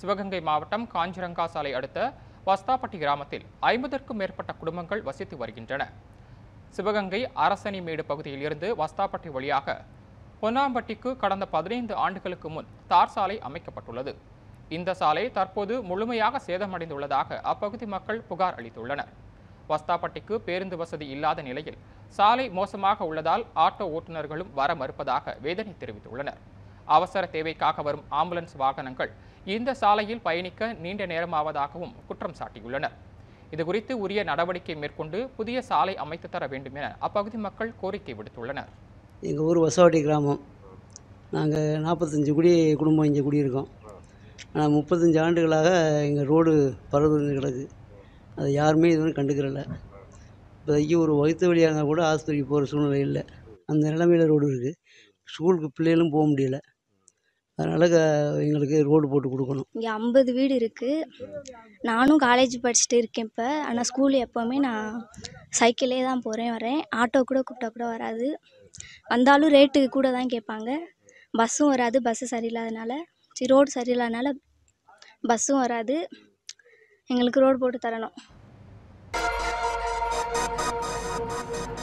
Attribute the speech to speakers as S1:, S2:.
S1: சிவகங்கை மாவட்டம் காஞ்சிரங்கா சாலை அடுத்த வஸ்தாப்பட்டி கிராமத்தில் ஐம்பதற்கும் மேற்பட்ட குடும்பங்கள் வசித்து வருகின்றன சிவகங்கை அரசனிமேடு பகுதியில் இருந்து வஸ்தாப்பட்டி வழியாக பொன்னாம்பட்டிக்கு கடந்த பதினைந்து ஆண்டுகளுக்கு முன் தார் சாலை அமைக்கப்பட்டுள்ளது இந்த சாலை தற்போது முழுமையாக சேதமடைந்துள்ளதாக அப்பகுதி மக்கள் புகார் அளித்துள்ளனர் வஸ்தாப்பட்டிக்கு பேருந்து வசதி இல்லாத நிலையில் சாலை மோசமாக உள்ளதால் ஆட்டோ ஓட்டுநர்களும் வர மறுப்பதாக வேதனை தெரிவித்துள்ளனர் அவசர தேவைக்காக வரும் ஆம்புலன்ஸ் வாகனங்கள் இந்த சாலையில் பயணிக்க நீண்ட நேரமாவதாகவும் குற்றம் சாட்டியுள்ளனர் இதுகுறித்து உரிய நடவடிக்கை மேற்கொண்டு புதிய சாலை அமைத்து தர வேண்டும் என அப்பகுதி மக்கள் கோரிக்கை விடுத்துள்ளனர்
S2: எங்கள் ஊர் வசவாட்டி கிராமம் நாங்கள் நாற்பத்தஞ்சு குடி குடும்பம் இங்கே குடியிருக்கோம் ஆனால் முப்பத்தஞ்சு ஆண்டுகளாக எங்கள் ரோடு பரபரந்து கிடக்கு அதை யாருமே இதுவரை கண்டுக்கிறல இப்போதைக்கு ஒரு வகுத்து வழியாக இருந்தால் கூட ஆஸ்பத்திரிக்கு போகிற சூழ்நிலை இல்லை அந்த நிலமையில ரோடு இருக்குது ஸ்கூலுக்கு பிள்ளைகளும் போக முடியல அதனால் க எங்களுக்கு ரோடு போட்டு கொடுக்கணும்
S3: இங்கே ஐம்பது வீடு இருக்குது நானும் காலேஜ் படிச்சுட்டு இருக்கேன் இப்போ ஆனால் ஸ்கூல் எப்போவுமே நான் சைக்கிளே தான் போகிறேன் வரேன் ஆட்டோ கூட கூப்பிட்டா கூட வராது வந்தாலும் ரேட்டு கூட தான் கேட்பாங்க பஸ்ஸும் வராது பஸ்ஸு சரியில்லாதனால சரி ரோடு சரியில்லாதனால பஸ்ஸும் வராது எங்களுக்கு ரோடு போட்டு தரணும்